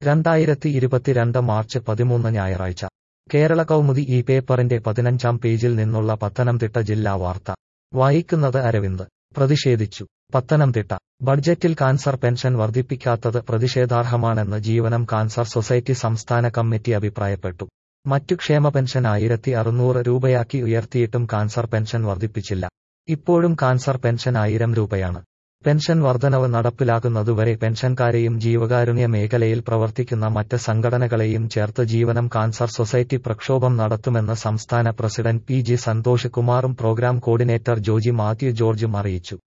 രണ്ടായിരത്തി ഇരുപത്തിരണ്ട് മാർച്ച് പതിമൂന്ന് ഞായറാഴ്ച കേരള കൗമുദി ഈ പേപ്പറിന്റെ പതിനഞ്ചാം പേജിൽ നിന്നുള്ള പത്തനംതിട്ട ജില്ലാ വാർത്ത വായിക്കുന്നത് അരവിന്ദ് പ്രതിഷേധിച്ചു പത്തനംതിട്ട ബഡ്ജറ്റിൽ കാൻസർ പെൻഷൻ വർദ്ധിപ്പിക്കാത്തത് പ്രതിഷേധാർഹമാണെന്ന് ജീവനം കാൻസർ സൊസൈറ്റി സംസ്ഥാന കമ്മിറ്റി അഭിപ്രായപ്പെട്ടു മറ്റു ക്ഷേമ പെൻഷൻ ആയിരത്തി അറുന്നൂറ് രൂപയാക്കി ഉയർത്തിയിട്ടും കാൻസർ പെൻഷൻ വർദ്ധിപ്പിച്ചില്ല ഇപ്പോഴും കാൻസർ പെൻഷൻ ആയിരം രൂപയാണ് പെൻഷൻ വർധനവ് നടപ്പിലാകുന്നതുവരെ പെൻഷൻകാരെയും ജീവകാരുണ്യ മേഖലയിൽ പ്രവർത്തിക്കുന്ന മറ്റ് സംഘടനകളെയും ചേർത്ത് ജീവനം കാൻസർ സൊസൈറ്റി പ്രക്ഷോഭം നടത്തുമെന്ന് സംസ്ഥാന പ്രസിഡന്റ് പി ജി സന്തോഷ് കുമാറും പ്രോഗ്രാം കോർഡിനേറ്റർ ജോജി മാത്യു ജോർജും അറിയിച്ചു